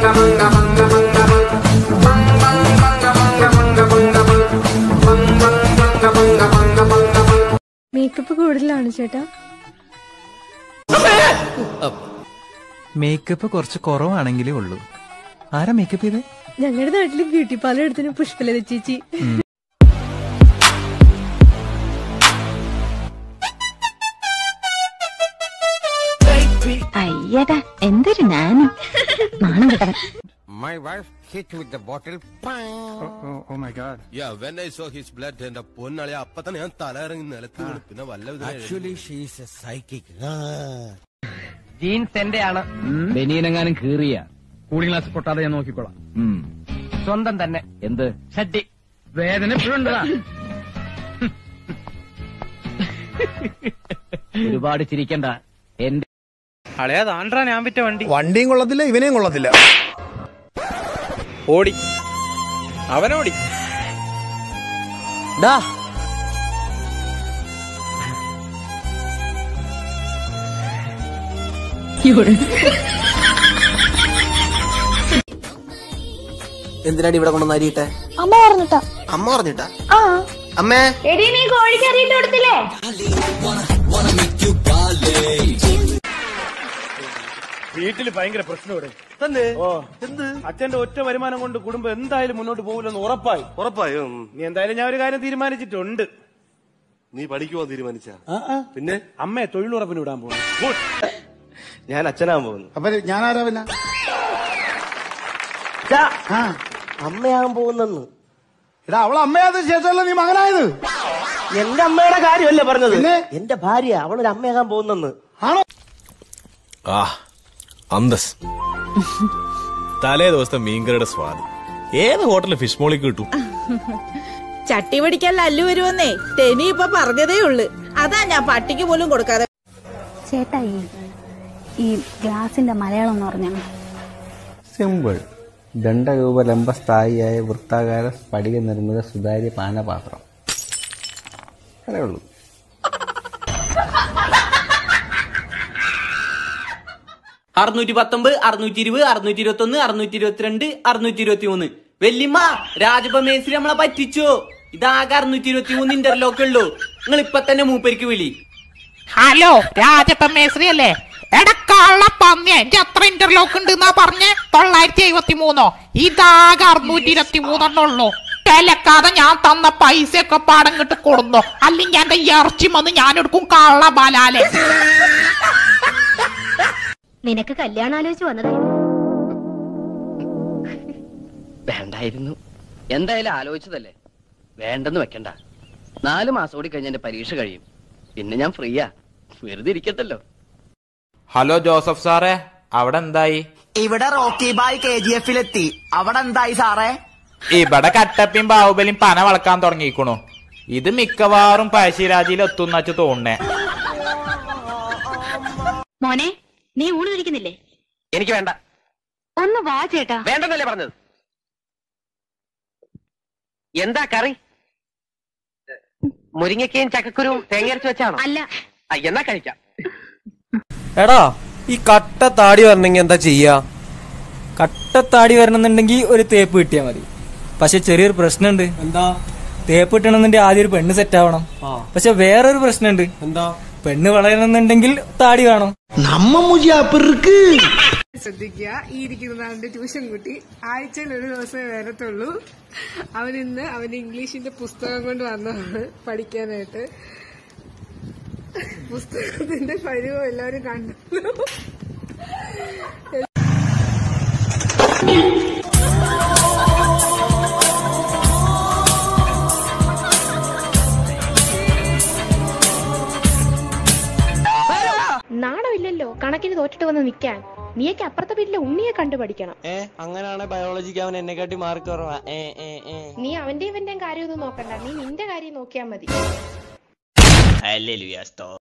Makeup കൂടുതലാണ് ചേട്ടാ makeup കുറച്ച് കുറവാണെങ്കിലേ ഉള്ളൂ ആരാ മേക്കപ്പ് ചെയ്തേ ഞങ്ങളുടെ നാട്ടില് ബ്യൂട്ടി പാർലർ എടുത്തിന് പുഷ്പലത ചേച്ചി അയ്യടാ എന്തൊരു നാനും നാണം കിട്ടവൻ My wife hit with the bottle. Yeah, when I saw his blood എന്റെ പൊന്നളി അപ്പൊ തന്നെ ഞാൻ തല ഇറങ്ങി നിലത്ത് വീണു. പിന്നെ വല്ല വിധം Actually, she is a psychic. Jeans എന്റെ ആണ് ബനിയനെങ്ങാനും കീറിയ കൂളിംഗ് ഗ്ലാസ് പൊട്ടാതെ ഞാൻ നോക്കിക്കോളാം സ്വന്തം തന്നെ എന്ത് ഷഡ്ഡി വേദന ഇപ്പോഴുണ്ടതാ ഒരുപാട് ചിരിക്കണ്ട എന്റെ വണ്ടിയും കൊള്ളത്തില്ല ഇവനെയും കൊള്ളത്തില്ല ഓടി അവനോടി എന്തിനാടി ഇവിടെ കൊണ്ടുവന്ന് അരിയിട്ടെ അമ്മ പറഞ്ഞിട്ടാ അമ്മ പറഞ്ഞിട്ടാ ആ അമ്മേ എടി നീ കോഴിക്ക് അറിയിട്ട് കൊടുത്തില്ലേ വീട്ടില് ഭയങ്കര പ്രശ്നമാണ് തന്നെ ഓ എന്ത് അച്ഛന്റെ ഒറ്റ വരുമാനം കൊണ്ട് കുടുംബം എന്തായാലും മുന്നോട്ട് പോകില്ലെന്ന് ഉറപ്പായി ഉറപ്പായോ നീ എന്തായാലും ഞാൻ ഒരു കാര്യം തീരുമാനിച്ചിട്ടുണ്ട് നീ പഠിക്കുവാൻ തീരുമാനിച്ച പിന്നെ അമ്മയെ തൊഴിലുറപ്പിന് വിടാൻ പോകുന്നു ഞാൻ അച്ഛനാൻ പോകുന്നു അപ്പൊ ഞാനാരാ പിന്നെ അമ്മയാകാൻ പോകുന്നെന്ന് എടാ അവളെ അമ്മയാതിന് ശേഷമല്ല നീ മകനായത് എന്റെ അമ്മയുടെ കാര്യമല്ലേ പറഞ്ഞത് പിന്നെ? എന്റെ ഭാര്യ അവളൊരു അമ്മയാകാൻ പോകുന്നെന്ന് ആണോ ആ അന്തസ് തലേ ദിവസത്തെ മീൻകറിയുടെ സ്വാദ് ഏത് ഹോട്ടലിൽ ഫിഷ് മോളിക്ക് കിട്ടും ചട്ടി പിടിക്കാൻ ലല്ലു വരുമെന്നേ തെനി ഇപ്പൊ പറഞ്ഞതേ ഉള്ളു അതാ ഞാൻ പട്ടിക്ക് പോലും കൊടുക്കാതെ ചേട്ടാ ഈ ഈ ഗ്ലാസിന്റെ മലയാളം എന്ന് പറഞ്ഞാൽ സിമ്പിൾ ദണ്ഡരൂപ ലംബസ്ഥായിയായ വൃത്താകാര സ്ഫടിക നിർമ്മിത സുതാര്യ പാനപാത്രം അത്രേ ഉള്ളൂ അറുന്നൂറ്റി പത്തൊമ്പത് അറുന്നൂറ്റി ഇരുപത് അറുന്നൂറ്റി ഇരുപത്തി ഒന്ന് അറുന്നൂറ്റി ഇരുപത്തിരണ്ട് അറുന്നൂറ്റി ഇരുപത്തി മൂന്ന് വെല്ലിമ്മ രാജപമേശ്വരി നമ്മളെ പറ്റിച്ചോ ഇതാകെ അറുന്നൂറ്റി ഇരുപത്തി മൂന്ന് ഇന്റർലോക്ക് ഉള്ളൂ നിങ്ങൾ ഇപ്പൊ തന്നെ മൂപ്പരിക്ക് വിളി ഹലോ രാജപ്പമേശ്രീ അല്ലേ എടക്കാള പന്നി എന്റെ എത്ര ഇന്റർലോക്ക് ഉണ്ട് എന്നാ പറഞ്ഞേ തൊള്ളായിരത്തി എഴുപത്തി മൂന്നോ ഇതാകെ അറുന്നൂറ്റി ഇരുപത്തി മൂന്നെണ്ണുള്ളൂ ടെലക്കാതെ ഞാൻ തന്ന പൈസ ഒക്കെ പാടം കിട്ട് കൊടുന്നോ അല്ലെങ്കിൽ എന്റെ ഇറച്ചി വന്ന് ഞാൻ എടുക്കും കള്ള ബലാലെ നിനക്ക് കല്യാണം ആലോചിച്ച് വന്നതായിരുന്നു വേണ്ടായിരുന്നു എന്തായാലും ആലോചിച്ചതല്ലേ വേണ്ടെന്ന് വെക്കണ്ട നാല് മാസം കൂടി കഴിഞ്ഞ എന്റെ പരീക്ഷ കഴിയും പിന്നെ ഞാൻ ഫ്രീയാ വെറുതെ ഇരിക്കത്തല്ലോ ഹലോ ജോസഫ് സാറേ അവിടെ എന്തായി ഇവിടെ റോക്കി ബായ് കെ ജി എഫിലെത്തി അവിടെ എന്തായി സാറേ ഇവിടെ കട്ടപ്പിയും ബാഹുബലിയും പന വളക്കാൻ തുടങ്ങിയിരിക്കണു ഇത് മിക്കവാറും പഴശ്ശിരാജിയിൽ എത്തുന്ന വെച്ച് തോന്നേ മോനെ നീ ഊണ് കഴിക്കുന്നില്ലേ എനിക്ക് വേണ്ട ഒന്ന് വാ ചേട്ടാ വേണ്ടെന്നല്ലേ പറഞ്ഞത് എന്താ കറി മുരിങ്ങക്കയും ചക്കക്കുരുവും തേങ്ങയരച്ച് വെച്ചാണോ അല്ല ആ, എന്നാ കഴിക്കാം എടാ ഈ കട്ട താടി വരണമെങ്കിൽ എന്താ ചെയ്യാ കട്ടത്താടി വരണമെന്നുണ്ടെങ്കിൽ ഒരു തേപ്പ് കിട്ടിയാൽ മതി പക്ഷെ ചെറിയൊരു പ്രശ്നമുണ്ട് എന്താ തേപ്പ് കിട്ടണമെന്നുണ്ടെങ്കിൽ ആദ്യം ഒരു പെണ്ണ് സെറ്റ് ആവണം പക്ഷെ വേറൊരു പ്രശ്നമുണ്ട് എന്താ പെണ്ണ് വളരണമെന്നുണ്ടെങ്കിൽ താടി വേണം നമ്മ മുജിയാപ്പിருக்கு ശ്രദ്ധിക്കുക ഈ ഇരിക്കുന്നതാണ് ട്യൂഷൻ കുട്ടി ആഴ്ചയിൽ ഒരു ദിവസമേ വരത്തുള്ളൂ അവൻ ഇന്ന് അവൻ ഇംഗ്ലീഷിന്റെ പുസ്തകം കൊണ്ട് വന്നതാണ് പഠിക്കാനായിട്ട് പുസ്തകത്തിന്റെ പരിവം എല്ലാവരും കണ്ടല്ലോ നാണമില്ലല്ലോ കണക്കിന് തോറ്റിട്ട് വന്ന് നിൽക്കാൻ നീയൊക്കെ അപ്പുറത്തെ വീട്ടിലെ ഉണ്ണിയെ കണ്ടു പഠിക്കണം ഏ അങ്ങനെയാണ് ബയോളജിക്ക് അവൻ എന്നെക്കാട്ടി മാർക്ക് കുറവാ ഏ ഏ ഏ നീ അവന്റെ ഇവന്റെയും കാര്യമൊന്നും നോക്കണ്ട നീ നിന്റെ കാര്യം നോക്കിയാൽ മതി